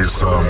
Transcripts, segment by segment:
தேசம்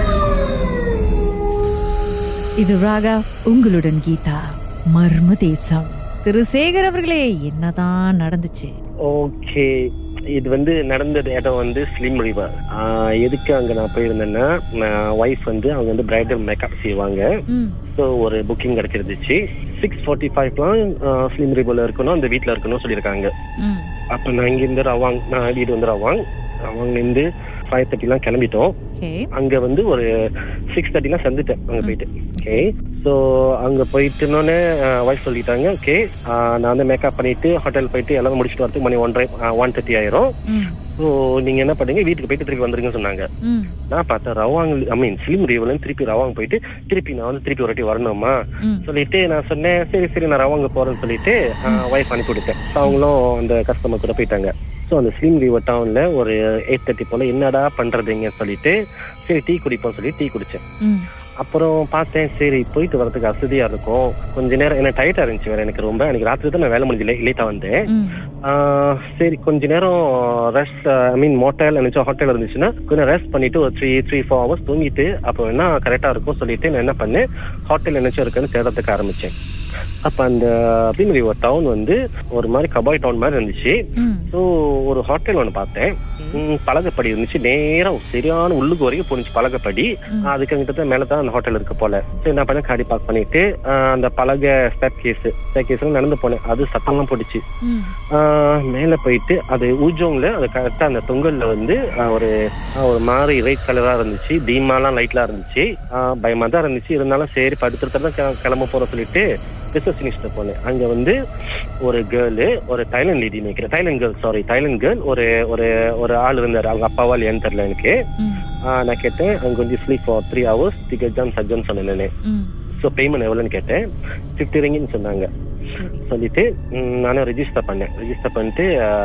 இது ராகா உங்களுடன் கீதா மர்ம தேசம் திரு சேகர் அவர்களே என்னதான் நடந்துச்சு ஓகே இது வந்து நடந்தது இடம் வந்து ஸ்லிம் ரிவர் எதுக்கு அங்க நான் போயிருந்தேன்னா ஒய்ஃப் வந்து அவங்க வந்து பிரைடல் மேக்கப் செய்வாங்க ம், ஸோ ஒரு புக்கிங் கிடைச்சிருந்துச்சு சிக்ஸ் ஃபார்ட்டி ஃபைவ்லாம் ஸ்லிம் ரிவர்ல இருக்கணும் அந்த வீட்டில் இருக்கணும் சொல்லியிருக்காங்க ம், அப்போ நான் இங்கேருந்து ரவாங் நான் வீடு வந்து ரவாங் ரவாங்லேருந்து ஃபைவ் தேர்ட்டிலாம் கிளம்பிட்டோம் ஓகே அங்க வந்து ஒரு சிக்ஸ் தேர்ட்டிலாம் சந்துட்டேன் அங்க போயிட்டு ஓகே ஸோ அங்க போயிட்டுனோடனே ஒய்ஃப் சொல்லிட்டாங்க ஓகே நான் வந்து மேக்கப் பண்ணிட்டு ஹோட்டல் போயிட்டு எல்லாம் முடிச்சுட்டு வரதுக்கு மணி ஒன்றரை ஒன் தேர்ட்டி ஆயிரும் ம், ஸோ நீங்க என்ன பண்ணுங்க வீட்டுக்கு போயிட்டு திருப்பி வந்துருங்க சொன்னாங்க ம், நான் பார்த்தேன் ரவாங் ஐ மீன் ஸ்லிம் ரிவர்ல திருப்பி ரவாங் போயிட்டு திருப்பி நான் வந்து திருப்பி ஒரு வாட்டி வரணுமா ம். சொல்லிட்டு நான் சொன்னேன் சரி சரி நான் ரவாங்க போறேன்னு சொல்லிட்டு ஒய்ஃப் அனுப்பி விட்டுட்டேன் ஸோ அவங்களும் அந்த கஸ்டமர் கூட போயிட்டாங்க ஸோ அந்த ஸ்லிம் ரிவர் டவுன்ல ஒரு எயிட் தேர்ட்டி போல என்னடா பண்றதுங்க சொல்லிட்டு சரி டீ குடிப்போம் சொல்லி டீ குடிச்சேன் ம், அப்புறம் பார்த்தேன் சரி போயிட்டு வரதுக்கு வசதியா இருக்கும் கொஞ்ச நேரம் எனக்கு டைட்டா இருந்துச்சு வேற எனக்கு ரொம்ப எனக்கு ராத்திரி தான் நான் வேலை முடிஞ்சு லேட்டா வந்தேன் ம், ஆஹ் சரி கொஞ்ச நேரம் ரெஸ்ட் ஐ மீன் மோட்டல் நினைச்சா ஹோட்டல் இருந்துச்சுன்னா கொஞ்சம் ரெஸ்ட் பண்ணிட்டு ஒரு த்ரீ த்ரீ ஃபோர் ஹவர்ஸ் தூங்கிட்டு அப்போ என்ன கரெக்டா இருக்கும் சொல்லிட்டு நான் என்ன பண்ணேன் ஹோட்டல் நினைச்சா இருக்குன்னு தேடுறதுக்கு ஆரம்பிச்சேன் அப்ப அந்த அப்படின்னு ஒரு டவுன் வந்து ஒரு மாதிரி கபாய் டவுன் மாதிரி இருந்துச்சு ம். ஸோ ஒரு ஹோட்டல் ஒன்று பார்த்தேன் ம், பலகப்படி இருந்துச்சு நேரா சரியான உள்ளுக்கு வரைக்கும் போனுச்சு பலகப்படி அதுக்கு அங்கிட்ட மேல தான் அந்த ஹோட்டல் இருக்கு போல சரி நான் பண்ண காடி பார்க் பண்ணிட்டு ஆஹ், அந்த பலக ஸ்டெப் கேஸ் ஸ்டெப் கேஸ்ல நடந்து போனேன் அது சத்தம்லாம் போட்டுச்சு ம், ஆஹ் மேல போயிட்டு அது ஊஜோங்ல அது கரெக்டா அந்த தொங்கல்ல வந்து ஆஹ் ஒரு ஆஹ் ஒரு மாதிரி ரைட் கலரா இருந்துச்சு தீமாலாம் லைட்லாம் இருந்துச்சு ஆஹ் பயமா தான் இருந்துச்சு இருந்தாலும் சரி படுத்துட்டு தான் கிள- கிளம்ப போற சொல்லிட்டு ரிசப்ஷனிஸ்ட் போனேன் அங்க வந்து ஒரு கேர்ளு ஒரு தைலண்ட் லேடி நினைக்கிறேன் Thailand girl sorry Thailand girl ஒரு ஒரு ஒரு ஆள் இருந்தாரு அவங்க அப்பாவா இல்லையான்னு தெரியல எனக்கு ம், ஆஹ் நான் கேட்டேன் அங்க வந்து sleep for three hours ticket ஜாம் சஜன் சொன்னேன் நானு ம். ஸோ பேமெண்ட் எவ்வளோன்னு கேட்டேன் ஃபிஃப்டி ரிங்கின்னு சொன்னாங்க சரி சொல்லிட்டு ம், நானும் ரெஜிஸ்டர் பண்ணேன் ரெஜிஸ்டர் பண்ணிட்டு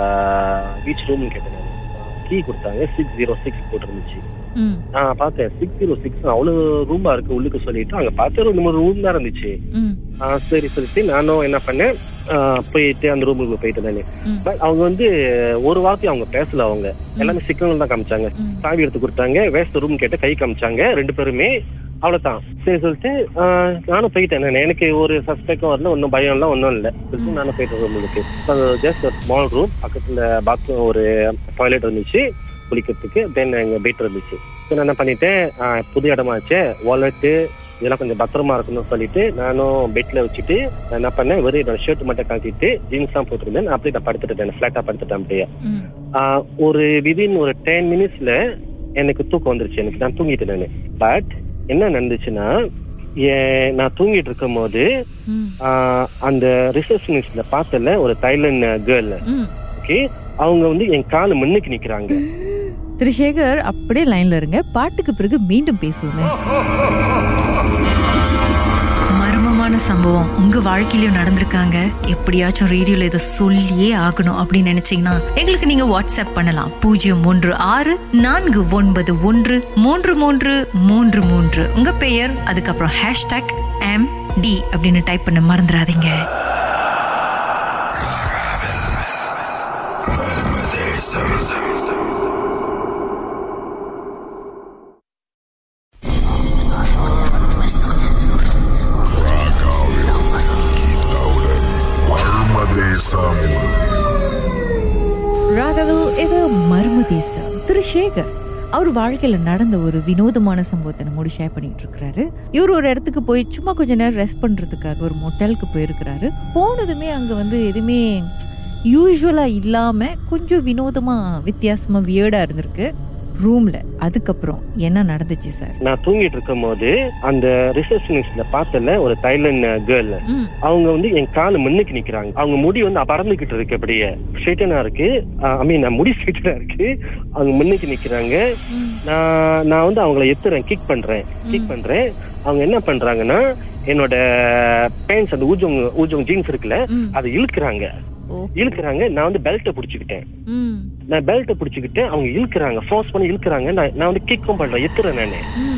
பீச் ரூம் கேட்டேன் நான் கீ கொடுத்தாங்க சிக்ஸ் ஜீரோ சிக்ஸ் போட்டிருந்துச்சு ம், நான் பார்த்தேன் சிக்ஸ் ஜீரோ சிக்ஸ் அவ்வளோ ரூமா இருக்கு உள்ளுக்கு சொல்லிட்டு அங்கே பார்த்து ரெண்டு மூணு ரூம் தான் இருந்துச்சு ம், ஆ, சரி சொல்லிட்டு நானும் என்ன பண்ணேன் ஆ, போயிட்டு அந்த ரூமுக்கு போயிட்டு நானு ம். பட் அவங்க வந்து ஒரு வார்த்தை அவங்க பேசல அவங்க எல்லாமே சிக்கங்கள் தான் காமிச்சாங்க ம். சாவி எடுத்து கொடுத்தாங்க வேஸ்ட் ரூம் கேட்டு கை காமிச்சாங்க ரெண்டு பேருமே அவ்வளவுதான் சரி சொல்லிட்டு ஆஹ், நானும் போயிட்டேன் நான். எனக்கு ஒரு சஸ்பெக்டும் வரல ஒன்றும் பயம் இல்லை ஒன்றும் இல்லை சொல்லிட்டு நானும் போயிட்டேன் ரூமுக்கு ஜஸ்ட் ஒரு ஸ்மால் ரூம் பக்கத்துல பாத்ரூம் ஒரு டாய்லெட் இருந்துச்சு குளிக்கிறதுக்கு தென் எங்க பெட் இருந்துச்சு ஸோ நான் என்ன பண்ணிட்டேன் ஆஹ், புது இடமாச்சே வாலெட்டு இதெல்லாம் கொஞ்சம் பத்திரமா இருக்கணும்னு சொல்லிட்டு நானும் பெட்ல வச்சுட்டு நான் என்ன பண்ணேன் வெறும் என்னோட ஷர்ட் மட்டும் கழட்டிட்டு ஜீன்ஸ் தான் போட்டிருந்தேன் நான் அப்படியே நான் படுத்துட்டேன் ஃபிளாட்டா படுத்துட்டேன் அப்படியே ம். ஆஹ் ஒரு விதின் ஒரு டென் மினிட்ஸ்ல எனக்கு தூக்கம் வந்துருச்சு எனக்கு நான் தூங்கிட்டேன் நானு பட் என்ன நடந்துச்சுன்னா ஏ- நான் தூங்கிட்டு இருக்கும் போது ம், ஆஹ் அந்த ரிசப்ஷனிஸ்ட்ல பார்த்தல ஒரு தைலண்ட் கேர்ள் ம். ஓகே அவங்க வந்து என் காலு முன்னுக்கு நிக்கிறாங்க திரு சேகர் அப்படியே லைன்ல இருங்க பாட்டுக்கு பிறகு மீண்டும் பேசுவோமே மர்மமான சம்பவம் உங்க வாழ்க்கையிலயும் நடந்திருக்காங்க எப்படியாச்சும் ரேடியோல இதை சொல்லியே ஆகணும் அப்படின்னு நினைச்சீங்கன்னா எங்களுக்கு நீங்க வாட்ஸ்அப் பண்ணலாம் பூஜ்ஜியம் மூன்று ஆறு நான்கு ஒன்பது ஒன்று மூன்று மூன்று மூன்று மூன்று உங்க பெயர் அதுக்கப்புறம் ஹேஷ்டாக் எம் டி அப்படின்னு டைப் பண்ண மறந்துடாதீங்க மர்ம தேசம் ராகவில் இது மர்ம தேசம் திரு சேகர் அவர் வாழ்க்கையில நடந்த ஒரு வினோதமான சம்பவத்தை நம்மோடு ஷேர் பண்ணிட்டு இருக்கிறாரு இவர் ஒரு இடத்துக்கு போய் சும்மா கொஞ்ச நேரம் ரெஸ்ட் பண்றதுக்காக ஒரு மொட்டலுக்கு போயிருக்கிறாரு போனதுமே அங்க வந்து எதுவுமே யூஸ்வலா இல்லாம கொஞ்சம் வினோதமா வித்தியாசமா வியர்டா இருந்திருக்கு ரூம்ல அதுக்கப்புறம் என்ன நடந்துச்சு சார் நான் தூங்கிட்டு இருக்கும் போது அந்த ரிசப்ஷனிஸ்ட்ல பார்த்தல ஒரு தைலண்ட் கேர்ள் ம் அவங்க வந்து என் காலு முன்னுக்கு நிக்கிறாங்க அவங்க முடி வந்து பறந்துகிட்டு இருக்கு அப்படியே ஸ்ட்ரெயிட்டனா இருக்கு ஐ மீன் முடி ஸ்ட்ரெயிட்டனா இருக்கு அவங்க முன்னுக்கு நிக்கிறாங்க ம். நான் நான் வந்து அவங்கள எத்துறேன் கிக் பண்றேன் கிக் பண்றேன் அவங்க என்ன பண்றாங்கன்னா என்னோட பேண்ட்ஸ் அந்த ஊஜோங் ஊஜோங் ஜீன்ஸ் இருக்குல்ல ம். அதை இழுக்கிறாங்க ஓ இழுக்கிறாங்க நான் வந்து பெல்ட்டை பிடிச்சிக்கிட்டேன் ம் நான் பெல்ட்டை பிடிச்சிக்கிட்டு அவங்க இழுக்கிறாங்க ஃபோர்ஸ் பண்ணி இழுக்கிறாங்க நான் நான் வந்து கிக்கும் பண்றேன் எத்துறேன் நானு ம்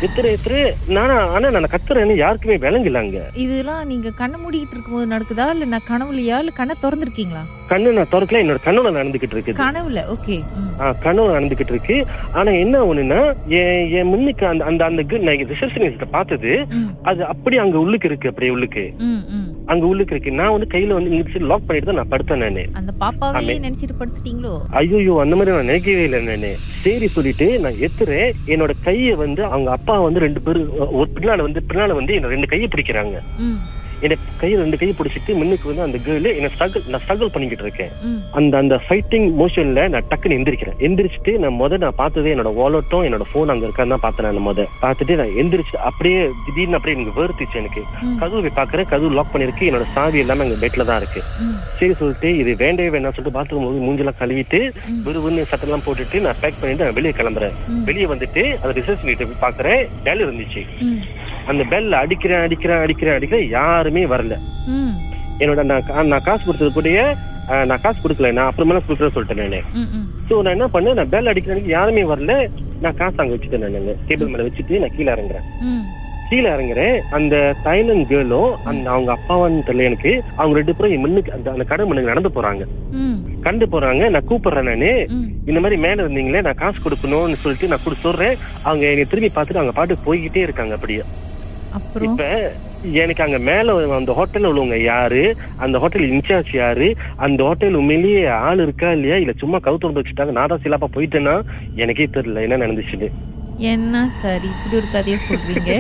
எத்திர எத்திர நானா ஆனா நான் கத்துறேன்னு யாருக்குமே விளங்கல அங்க இதெல்லாம் நீங்க கண்ணை மூடிட்டு இருக்கும்போது நடக்குதா இல்ல நான் கனவுலையா இல்ல கண்ணை திறந்திருக்கீங்களா கண்ணு நான் திறக்கல என்னோட கண்ணுல நடந்துகிட்டு இருக்குது கனவுல ஓகே ஆ, கனவு நடந்துகிட்டு இருக்கு ஆனா என்ன ஒண்ணுன்னா என் என் முன்னுக்கு அந்த அந்த அந்த கு- நான் ரிசப்ஷனிஸ்ட பார்த்தது அது அப்படி அங்க உள்ளுக்கு இருக்கு அப்படியே உள்ளுக்கு அங்க உள்ளுக்கு இருக்கு நான் வந்து கையில வந்து இங்கிலீஷ் லாக் பண்ணிட்டு தான் நான் படுத்தேன் நானு அந்த பாப்பாவே நினைச்சிட்டு படுத்துட்டீங்களோ ஐயோ அந்த மாதிரி நான் நினைக்கவே இல்லை நானு சரி சொல்லிட்டு நான் எத்துறேன் என்னோட கையை வந்து அவங்க அப்பா வந்து ரெண்டு பேரும் ஒரு பின்னால வந்து பின்னால வந்து என்னோட ரெண்டு கையை பிடிக்கிறாங்க ம், என்ன கையை ரெண்டு கையை பிடிச்சிட்டு முன்னுக்கு வந்து அந்த கேர்ள் என்ன ஸ்ட்ரகிள் நான் ஸ்ட்ரகிள் பண்ணிக்கிட்டு இருக்கேன் ம், அந்த அந்த ஃபைட்டிங் மோஷன்ல நான் டக்குன்னு எந்திரிக்கிறேன் எந்திரிச்சிட்டு நான் முத நான் பார்த்தது என்னோட வாலெட்டும் என்னோட போன் அங்க இருக்கான்னு தான் பார்த்தேன் நான் முத பார்த்துட்டு நான் எந்திரிச்சு அப்படியே திடீர்னு அப்படியே எனக்கு வேர்த்துச்சு எனக்கு ம். கதவு போய் பாக்குறேன் கதவு லாக் பண்ணிருக்கு என்னோட சாவி எல்லாமே அங்க பெட்ல தான் இருக்கு ம். சரி சொல்லிட்டு இது வேண்டவே வேணாம் சொல்லிட்டு பாத்ரூம் போய் மூஞ்செல்லாம் கழுவிட்டு விறுவிறுன்னு சட்டெல்லாம் போட்டுட்டு நான் பேக் பண்ணிட்டு நான் வெளியே கிளம்புறேன் ம். வெளியே வந்துட்டு அது ரிசர்ச் வீட்டை போய் பாக்குறேன் பெல் இருந்துச்சு ம், அந்த பெல் அடிக்கிறேன் அடிக்கிறேன் அடிக்கிறேன் அடிக்கிறேன் யாருமே வரல ம், என்னோட நான் கா- நான் காசு கொடுத்தது கூடயே அஹ், நான் காசு கொடுக்கல நான் அப்புறமேலாம் கொடுக்குறேன் சொல்லிட்டேன் நானு ம், ம். சோ நான் என்ன பண்ணேன் நான் பெல் அடிக்கிறதுக்கு யாருமே வரல நான் காசு அங்க வச்சுட்டேன் நான் டேபிள் மேல வச்சுட்டு நான் கீழே இறங்குறேன் ம், கீழே இறங்குறேன் அந்த தைலண்ட் கேர்ளும் அந்த அவங்க அப்பாவான்னு தெரியல எனக்கு அவங்க ரெண்டு பேரும் என் முன்னுக்கு அந்த அந்த கடை முன்னுக்கு நடந்து போறாங்க ம், கண்டு போறாங்க நான் கூப்பிடுறேன் நானு ம். இந்த மாதிரி மேல இருந்தீங்களே நான் காசு கொடுக்கணும்னு சொல்லிட்டு நான் கூட சொல்றேன் அவங்க என்னை திரும்பி பார்த்துட்டு அவங்க பாட்டுக்கு போய்கிட்டே இருக்காங்க அப்படியே அப்புறம் இப்ப எனக்கு அங்க மேல அந்த ஹோட்டல்ல உள்ளவங்க யாரு அந்த ஹோட்டல் இன்சார்ஜ் யாரு அந்த ஹோட்டல் உண்மையிலேயே ஆள் இருக்கா இல்லையா இல்ல சும்மா கவுத்து வச்சுட்டாங்க நான் தான் சிலாப்பா போயிட்டேன்னா எனக்கே தெரியல என்ன நடந்துச்சுன்னு என்ன சார் இப்படி ஒரு கதையை சொல்றீங்க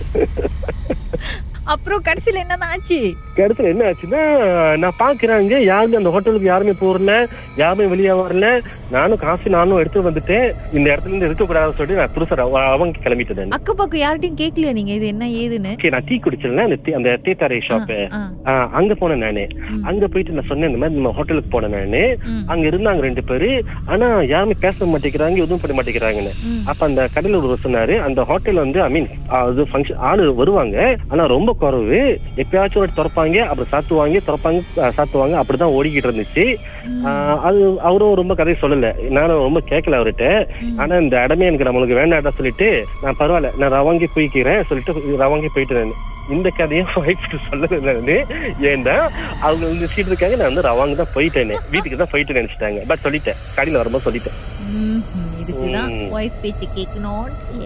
அப்புறம் கடைசியில என்னதான் ஆச்சு இடத்துல என்ன ஆச்சுன்னா நான் பாக்குறாங்க யாருமே அந்த ஹோட்டலுக்கு யாருமே போறல யாருமே வெளியே வரல நானும் காசு நானும் எடுத்து வந்துட்டேன் இந்த இடத்துல இருந்து இருக்க கூடாதுன்னு சொல்லிட்டு நான் புதுசா அவ- அவங்க கிளம்பிட்டேன் அக்க பக்கம் யார்கிட்டயும் கேட்கலையா நீங்க இது என்ன ஏதுன்னு ஓகே நான் டீ குடிச்சிருந்தேன் அந்த டீ- அந்த தேத்தாரை ஷாப்பு ஆ, அங்க போனேன் நானு ம். அங்க போயிட்டு நான் சொன்னேன் இந்த மாதிரி நம்ம ஹோட்டலுக்கு போனேன் நானு ம். அங்க இருந்தாங்க ரெண்டு பேரு ஆனா யாருமே பேச மாட்டேங்கிறாங்க எதுவும் பண்ண மாட்டேங்கிறாங்கன்னு ம். அப்ப அந்த கடையில ஒருவர் சொன்னாரு அந்த ஹோட்டல் வந்து ஐ மீன் அது ஃபங்க்ஷன் ஆளு வருவாங்க ஆனா ரொம்ப குறைவு எப்பயாச்சும் ஒரு வாட்டி திறப்பாங்க அப்புறம் சாத்துவாங்க திறப்பாங்க அஹ் சாத்துவாங்க அப்படிதான் ஓடிக்கிட்டு இருந்துச்சு ஆஹ் அது அவரும் ரொம்ப கதை சொல்லல நானும் ரொம்ப கேட்கல அவர்கிட்ட ஆனா இந்த இடமே எனக்கு நம்மளுக்கு வேண்டாம் சொல்லிட்டு நான் பரவாயில்ல நான் ரவாங்கி போய்க்கிறேன் சொல்லிட்டு ரவாங்கி போயிட்டு நான் இந்த கதையும் ஒய்ஃப்க்கு சொல்லல நானு ஏன்னா அவங்க வந்து சீட் இருக்காங்க நான் வந்து ரவாங்க தான் போயிட்டேனே வீட்டுக்கு தான் போயிட்டு நினைச்சிட்டாங்க பட் சொல்லிட்டேன் கடையில வரும்போது சொல்லிட்டேன் ம், இதுக்குதான் ம். ஒய்ஃப் பேச்சு கேட்கணும்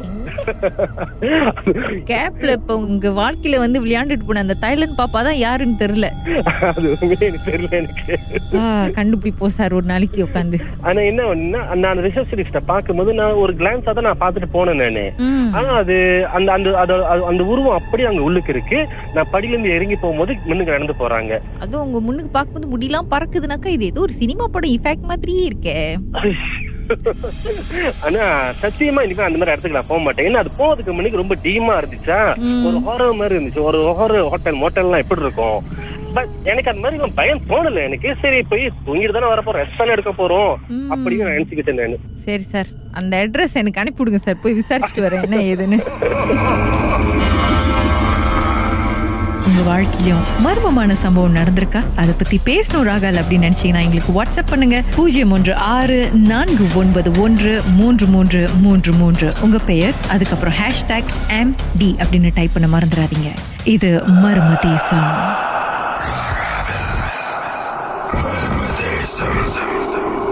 கேப்ல இப்ப உங்க வாழ்க்கையில வந்து விளையாண்டுட்டு போன அந்த தைலண்ட் பாப்பா தான் யாருன்னு தெரியல அது உண்மையே எனக்கு தெரியல எனக்கு ஆ, கண்டுபிடிப்போம் சார் ஒரு நாளைக்கு உட்காந்து ஆனா என்ன ஒண்ணுன்னா நான் ரிசப்ஷனிஸ்ட பாக்கும்போது நான் ஒரு கிளான்ஸா தான் நான் பாத்துட்டு போனேன் நானு ம், ஆனா அது அந்த அந்த அது- அது- அந்த உருவம் அப்படியே அங்க உள்ளுக்கு இருக்கு நான் படியில இருந்து இறங்கி போகும்போது முன்னுக்கு நடந்து போறாங்க அதுவும் உங்க முன்னுக்கு பார்க்கும்போது முடியெல்லாம் பறக்குதுனாக்கா இது ஏதோ ஒரு சினிமா படம் இஃபெக்ட் மாதிரியே இருக்கே ஆனா சத்தியமா இனிமே அந்த மாதிரி இடத்துக்கு நான் போக மாட்டேன் ஏன்னா அது போறதுக்கு முன்னுக்கு ரொம்ப டீமா இருந்துச்சா ம். ஒரு ஹாரர் மாதிரி இருந்துச்சு ஒரு ஹாரர் ஹோட்டல் மோட்டல்லாம் எப்படி இருக்கும் பட் எனக்கு அந்த மாதிரி ஒரு பயம் தோணல எனக்கு சரி போய் தூங்கிட்டு தானே வரப்போறோம் ரெஸ்ட் தானே எடுக்க போறோம் ம். அப்படின்னு நான் நினைச்சுக்கிட்டேன் நானு சரி சார் அந்த அட்ரஸ் எனக்கு அனுப்பிவிடுங்க சார் போய் விசாரிச்சுட்டு வரேன் என்ன ஏதுன்னு உங்க வாழ்க்கையிலும் மர்மமான சம்பவம் நடந்திருக்கா அதை பத்தி பேசணும் ராகால் அப்படின்னு நினைச்சீங்கன்னா எங்களுக்கு வாட்ஸ்அப் பண்ணுங்க பூஜ்ஜியம் ஒன்று ஆறு நான்கு ஒன்பது ஒன்று மூன்று மூன்று மூன்று மூன்று உங்க பெயர் அதுக்கப்புறம் ஹேஷ்டாக் எம் டி அப்படின்னு டைப் பண்ண மறந்துடாதீங்க இது மர்ம தேசம்